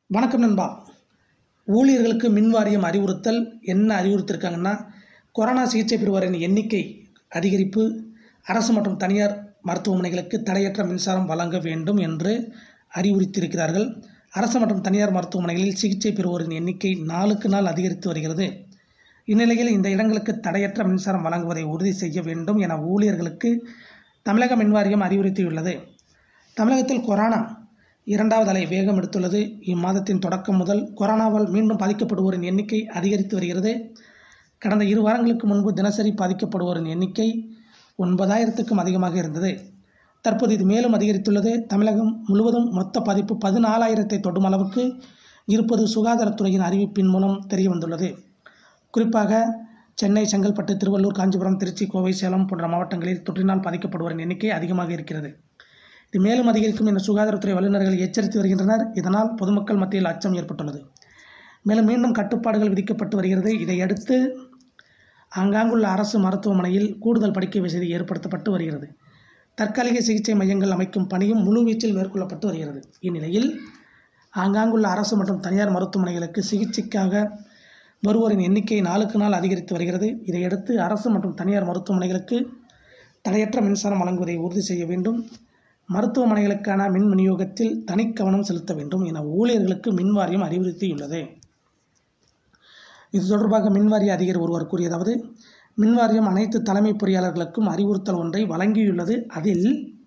வணக்கம் நண்பா ஊழியர்களுக்கு மின் வாரியம் அறிவுறுத்தல் என்ன அறிவுறுத்திருக்காங்கன்னா கொரோனா சிகிச்சை பெறுவோரின் எண்ணிக்கை அதிகரிப்பு அரசு மற்றும் தனியார் மருத்துவமனைகளுக்கு தடையற்ற மின்சாரம் வழங்க வேண்டும் என்று அறிவுறுத்தியிருக்கிறார்கள் அரசு மற்றும் தனியார் மருத்துவமனைகளில் சிகிச்சை பெறுவோரின் எண்ணிக்கை நாளுக்கு நாள் அதிகரித்து வருகிறது இந்நிலையில் இந்த இடங்களுக்கு தடையற்ற மின்சாரம் வழங்குவதை உறுதி செய்ய வேண்டும் என ஊழியர்களுக்கு தமிழக மின்வாரியம் அறிவுறுத்தியுள்ளது தமிழகத்தில் கொரோனா இரண்டாவது அலை வேகம் எடுத்துள்ளது இம்மாதத்தின் தொடக்கம் முதல் கொரோனாவால் மீண்டும் பாதிக்கப்படுவோரின் எண்ணிக்கை அதிகரித்து வருகிறது கடந்த இரு வாரங்களுக்கு முன்பு தினசரி பாதிக்கப்படுவோரின் எண்ணிக்கை ஒன்பதாயிரத்துக்கும் அதிகமாக இருந்தது தற்போது இது மேலும் அதிகரித்துள்ளது தமிழகம் முழுவதும் மொத்த பாதிப்பு பதினாலாயிரத்தை தொடும் அளவுக்கு இருப்பது சுகாதாரத்துறையின் அறிவிப்பின் மூலம் தெரிய வந்துள்ளது குறிப்பாக சென்னை செங்கல்பட்டு திருவள்ளூர் காஞ்சிபுரம் திருச்சி கோவை சேலம் போன்ற மாவட்டங்களில் தொற்றினால் பாதிக்கப்படுவோரின் எண்ணிக்கை அதிகமாக இருக்கிறது இது மேலும் அதிகரிக்கும் என சுகாதாரத்துறை வல்லுநர்கள் எச்சரித்து வருகின்றனர் இதனால் பொதுமக்கள் மத்தியில் அச்சம் ஏற்பட்டுள்ளது மேலும் மீண்டும் கட்டுப்பாடுகள் விதிக்கப்பட்டு வருகிறது இதையடுத்து ஆங்காங்குள்ள அரசு மருத்துவமனையில் கூடுதல் படுக்கை வசதி ஏற்படுத்தப்பட்டு வருகிறது தற்காலிக சிகிச்சை மையங்கள் அமைக்கும் பணியும் முழுவீச்சில் மேற்கொள்ளப்பட்டு வருகிறது இந்நிலையில் ஆங்காங்குள்ள அரசு மற்றும் தனியார் மருத்துவமனைகளுக்கு சிகிச்சைக்காக வருவோரின் எண்ணிக்கை நாளுக்கு நாள் அதிகரித்து வருகிறது இதையடுத்து அரசு மற்றும் தனியார் மருத்துவமனைகளுக்கு தடையற்ற மின்சாரம் வழங்குவதை உறுதி செய்ய வேண்டும் மருத்துவமனைகளுக்கான மின் விநியோகத்தில் தனி கவனம் செலுத்த வேண்டும் என ஊழியர்களுக்கு மின் வாரியம் அறிவுறுத்தியுள்ளது இது தொடர்பாக மின்வாரிய அதிகாரி ஒருவர் கூறியதாவது மின்வாரியம் அனைத்து தலைமை பொறியாளர்களுக்கும் அறிவுறுத்தல் ஒன்றை வழங்கியுள்ளது அதில்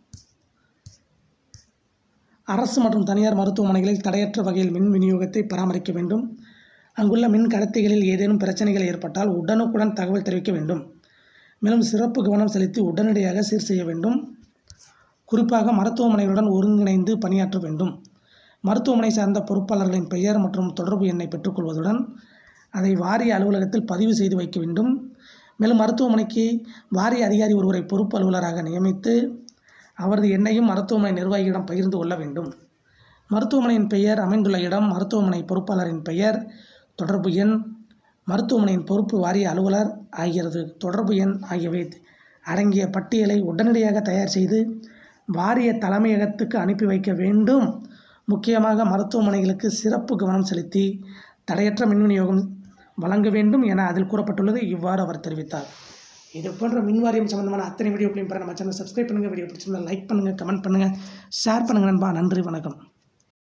அரசு மற்றும் தனியார் மருத்துவமனைகளில் தடையற்ற வகையில் மின் விநியோகத்தை பராமரிக்க வேண்டும் அங்குள்ள மின் கடத்திகளில் ஏதேனும் பிரச்சனைகள் ஏற்பட்டால் உடனுக்குடன் தகவல் தெரிவிக்க வேண்டும் மேலும் சிறப்பு கவனம் செலுத்தி உடனடியாக சீர் செய்ய வேண்டும் குறிப்பாக மருத்துவமனைகளுடன் ஒருங்கிணைந்து பணியாற்ற வேண்டும் மருத்துவமனை சார்ந்த பொறுப்பாளர்களின் பெயர் மற்றும் தொடர்பு எண்ணை பெற்றுக்கொள்வதுடன் அதை வாரிய அலுவலகத்தில் பதிவு செய்து வைக்க வேண்டும் மேலும் மருத்துவமனைக்கு வாரிய அதிகாரி ஒருவரை பொறுப்பு அலுவலராக நியமித்து அவரது எண்ணையும் மருத்துவமனை நிர்வாகியிடம் பகிர்ந்து கொள்ள வேண்டும் மருத்துவமனையின் பெயர் அமைந்துள்ள இடம் மருத்துவமனை பொறுப்பாளரின் பெயர் தொடர்பு எண் மருத்துவமனையின் பொறுப்பு வாரிய அலுவலர் ஆகியது தொடர்பு எண் ஆகியவை அடங்கிய பட்டியலை உடனடியாக தயார் செய்து வாரிய தலைமையகத்துக்கு அனுப்பி வைக்க வேண்டும் முக்கியமாக மருத்துவமனைகளுக்கு சிறப்பு கவனம் செலுத்தி தடையற்ற மின் விநியோகம் வழங்க வேண்டும் என அதில் கூறப்பட்டுள்ளது இவ்வாறு அவர் தெரிவித்தார் இது போன்ற மின்வாரியம் சம்பந்தமான அத்தனை வீடியோக்களையும் பாருங்கள் நம்ம சேனல் சப்ஸ்கிரைப் பண்ணுங்கள் வீடியோ பிடிச்சிருந்தா லைக் பண்ணுங்கள் கமெண்ட் பண்ணுங்கள் ஷேர் பண்ணுங்கள் நண்பா நன்றி வணக்கம்